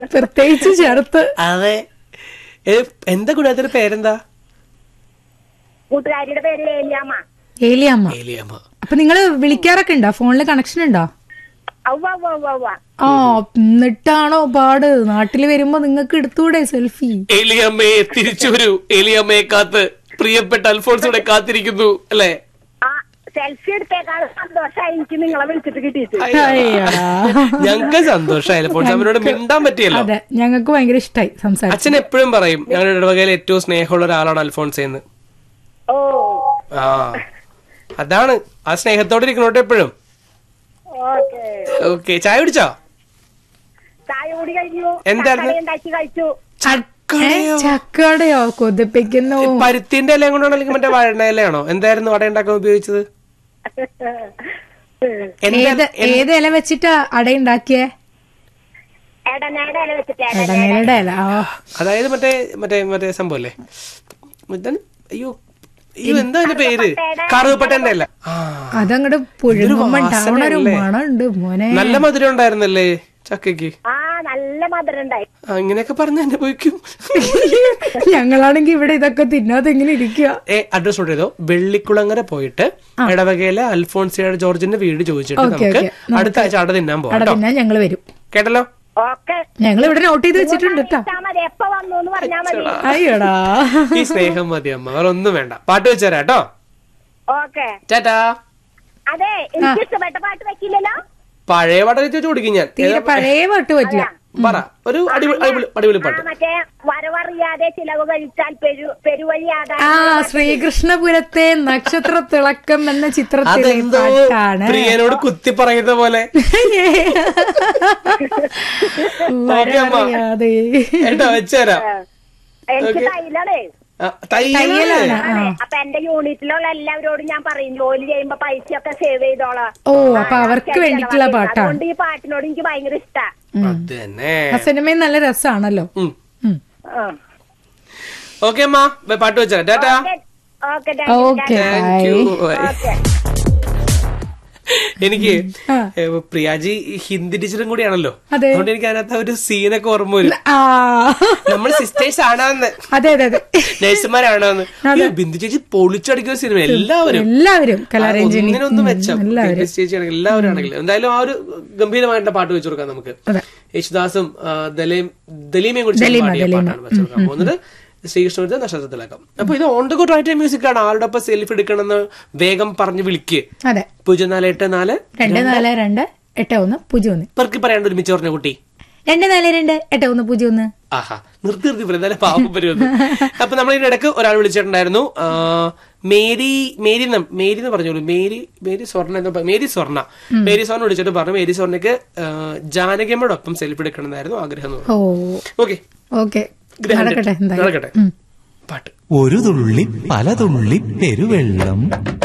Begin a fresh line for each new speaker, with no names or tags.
പ്രത്യേകിച്ച് ചേർത്ത്
അതെ ഏ, എന്താ കൂടാത്തൊരു പേരെന്താ
കൂട്ടുകാരിയുടെ പേര് ഏലിയാമ്മ
ഏലിയമ്മ
ഏലിയമ്മ
അപ്പൊ നിങ്ങള് വിളിക്കാറൊക്കെ ഉണ്ടോ ഫോണില് കണക്ഷൻ ഉണ്ടോ
ഔവ ഔവ ഔവ ഔവ
ആ എന്നിട്ടാണോ പാട് നാട്ടില് വരുമ്പോ നിങ്ങൾക്ക് എടുത്തൂടെ സെൽഫി
ഏലിയമ്മയെ തിരിച്ചു വരൂ ഏലിയമ്മയെ കാത്ത് പ്രിയപ്പെട്ട അൽഫോൺസോടെ കാത്തിരിക്കുന്നു അല്ലേ
ആ സെൽഫി എടുത്തേക്കാൾ സന്തോഷമായി എനിക്ക് നിങ്ങളെ വിളിച്ചിട്ട് കിട്ടിയിട്ട്
അയ്യടാ.
ഞങ്ങൾക്ക് സന്തോഷമായി അൽഫോൺസ് അവനോട് മിണ്ടാൻ പറ്റിയല്ലോ
അതെ ഞങ്ങൾക്ക് ഭയങ്കര ഇഷ്ടായി സംസാരിച്ചു
അച്ഛൻ എപ്പോഴും പറയും ഞങ്ങളുടെ ഇടവകയിൽ ഏറ്റവും സ്നേഹമുള്ള ഒരാളാണ് അൽഫോൺസ് എന്ന്
ഓ
ആ അതാണ് ആ സ്നേഹത്തോടെ ഇരിക്കണോട്ടെ എപ്പോഴും
ഓക്കെ
ഓക്കെ ചായ കുടിച്ചോ
ചായ കൂടി കഴിഞ്ഞു
എന്തായിരുന്നു?
ചക്കടി ഉണ്ടാക്കി കഴിച്ചു
ഏ, ചക്കടയോ കൊതിപ്പിക്കുന്നു
പരുത്തിന്റെ ഇലയും കൊണ്ടാണോ അല്ലെങ്കിൽ മറ്റേ വഴണ ഇലയാണോ എന്തായിരുന്നു വട ഉണ്ടാക്കാൻ ഉപയോഗിച്ചത് എന്താ
ഏത് ഏത് ഇല വെച്ചിട്ടാ അടയുണ്ടാക്കിയേ
എടനയുടെ ഇല വെച്ചിട്ട്
ഇടനേലയുടെ ഇല ആ
അതായത് മറ്റേ മറ്റേ മറ്റേ സംഭവം അല്ലേ എന്താണ് അയ്യോ അയ്യോ എന്താ അതിന്റെ പേര് കറുവപ്പട്ടന്റെ അല്ല ആ
അതങ്ങട് പുഴുങ്ങുമ്പോ
വാസന
ഉണ്ടാവണ ഒരു
അല്ലേ?
മണമുണ്ട് മോനെ
നല്ല മധുരം ഉണ്ടായിരുന്നല്ലേ ചക്കയ്ക്ക്
ആ നല്ല മധുരം ഉണ്ടായി
ആ, ഇങ്ങനെയൊക്കെ പറഞ്ഞ് അനുഭവിക്കും
ഞങ്ങളാണെങ്കി ഇവിടെ ഇതൊക്കെ തിന്നാതെ ഇങ്ങനെ ഇരിക്കുക
ഏ അഡ്രസ് നോട്ട് ചെയ്തോ വെള്ളിക്കുളങ്ങര പോയിട്ട് ഇടവകയിലെ അൽഫോൺസിയുടെ ജോർജിന്റെ വീട് ചോദിച്ചിട്ട്
ഓക്കേ,
നമുക്ക്
ഓക്കേ.
അടുത്ത ആഴ്ച അവിടെ തിന്നാൻ പോവാം
അവിടെ
കേട്ടോ
തിന്നാൻ ഞങ്ങള് വരും
കേട്ടല്ലോ
ഓക്കെ
ഞങ്ങൾ ഇവിടെ നോട്ട് ചെയ്ത് വെച്ചിട്ടുണ്ട് കേട്ടോ
ഇട്ടാ മതി എപ്പ വന്നു എന്ന് പറഞ്ഞാ മതി
അയ്യോടാ
ഈ സ്നേഹം മതി അമ്മ വേറെ ഒന്നും വേണ്ട പാട്ട് വെച്ചുതരാം കേട്ടോ
ഓക്കെ
ചേട്ടാ
അതെ എനിക്ക് ഇഷ്ടപ്പെട്ട പാട്ട് വെക്കില്ലല്ലോ
പഴയ പാട്ട് വെച്ച് ചോദിക്കും ഞാൻ
തീരെ പഴയ പാട്ട് പറ്റില്ല
പറ ഒരു അടിപൊളി അടിപൊളി അടിപൊളി
ആ
പാട്ട്
മറ്റേ വരവറിയാതെ ചിലവ് കഴിച്ചാൽ പെരു പെരുവഴിയാതെ
ആ ശ്രീകൃഷ്ണപുരത്തെ നക്ഷത്ര തിളക്കം എന്ന ചിത്രത്തിലെ
അതെന്തോ
പാട്ടാണ്
പ്രിയനോട് കുത്തി പറയുന്ന പോലെ ഓക്കേ അമ്മ
വരറിയാതെ.
ഏട്ടാ വെച്ചുതരാം
എനിക്ക് തൈലടേ
ആ, തയ്യലാണ്
അതെ അപ്പൊ എന്റെ യൂണിറ്റിലുള്ള എല്ലാവരോടും ഞാൻ പറയും ജോലി ചെയ്യുമ്പോ പൈസയൊക്കെ സേവ് ചെയ്തോളാം
ഓ അപ്പൊ അവർക്ക് വേണ്ടിയിട്ടുള്ള പാട്ടാണ്
അതുകൊണ്ട് ഈ പാട്ടിനോട് എനിക്ക് ഭയങ്കര ഇഷ്ടാ
അത് തന്നെ
ആ സിനിമയും നല്ല രസമാണല്ലോ
ഉം.
ഉം.
ഓക്കെ അമ്മ ബൈ, പാട്ട് വെച്ചുതരാം tata
okay
okay
thank you
okay
എനിക്ക്
ആ.
ഏ, പ്രിയാജി ഈ ഹിന്ദി ടീച്ചറും കൂടിയാണല്ലോ
അതെ.
അതുകൊണ്ട് എനിക്ക് അതിനകത്ത് ആ ഒരു സീനൊക്കെ ഓർമ്മ വരും
ആ
നമ്മൾ സിസ്റ്റേഴ്സ് ആണോന്ന്
അതെ അതെ അതെ
നഴ്സുമാരാണോന്ന് ഈ ബിന്ദു ചേച്ചി പൊളിച്ചടിക്കുന്ന സിനിമ എല്ലാവരും
എല്ലാവരും കലാരഞ്ജനി
ഒന്നിനൊന്നും മെച്ചം
എല്ലാവരും
ബിന്ദു ചേച്ചി ആണെങ്കിൽ എല്ലാവരും ആണെങ്കിലും എന്തായാലും ആ ഒരു ഗംഭീരമായിട്ട് പാട്ട് വെച്ചു കൊടുക്കാം നമുക്ക്
അതെ.
യേശുദാസും ആ, ദലീം ദലീമയും കൂടി ചേർന്ന്
ദലീമ,
പാടിയ
ദലീമ.
പാട്ടാണ് വെച്ചു കൊടുക്കാൻ പോകുന്നത് ശ്രീകൃഷ്ണന്റെ നക്ഷത്രത്തിലാക്കാം അപ്പൊ ഇത് on the go right music ആണ് ആളുടെ ഒപ്പം സെൽഫി എടുക്കണമെന്ന് വേഗം പറഞ്ഞ് വിളിക്കുക
അതെ
പൂജ്യം നാല് എട്ട് നാല്
രണ്ട് നാല് രണ്ട് എട്ട് ഒന്ന് പൂജ്യം ഒന്ന്
പെറുക്കി പറയാണ്ട് ഒരുമിച്ച് പറഞ്ഞ കുട്ടി
രണ്ട് നാല് രണ്ട് എട്ട് ഒന്ന് പൂജ്യം ഒന്ന്
ആഹാ നിർത്തി നിർത്തി പറയും എന്നാലും പാവം വരുമെന്ന് അപ്പൊ നമ്മൾ ഇതിന്റെ ഇടയ്ക്ക് ഒരാൾ വിളിച്ചിട്ടുണ്ടായിരുന്നു ആ, മേരി മേരി നം- മേരി എന്ന് പറഞ്ഞോളൂ മേരി മേരി സ്വർണ്ണ എന്ന് പ- മേരി സ്വർണ്ണ മേരി സ്വർണ്ണ വിളിച്ചിട്ട് പറഞ്ഞു മേരി സ്വർണ്ണയ്ക്ക് ആ, ജാനകിയമ്മയോടൊപ്പം സെൽഫി എടുക്കണമെന്നായിരുന്നു ആഗ്രഹം എന്ന് പറഞ്ഞു
ഓ
ഓക്കെ
ഓക്കെ നടക്കട്ടെ എന്തായാലും
നടക്കട്ടെ
ഉം.
പാട്ട്
ഒരു തുള്ളി പല തുള്ളി പെരുവെള്ളം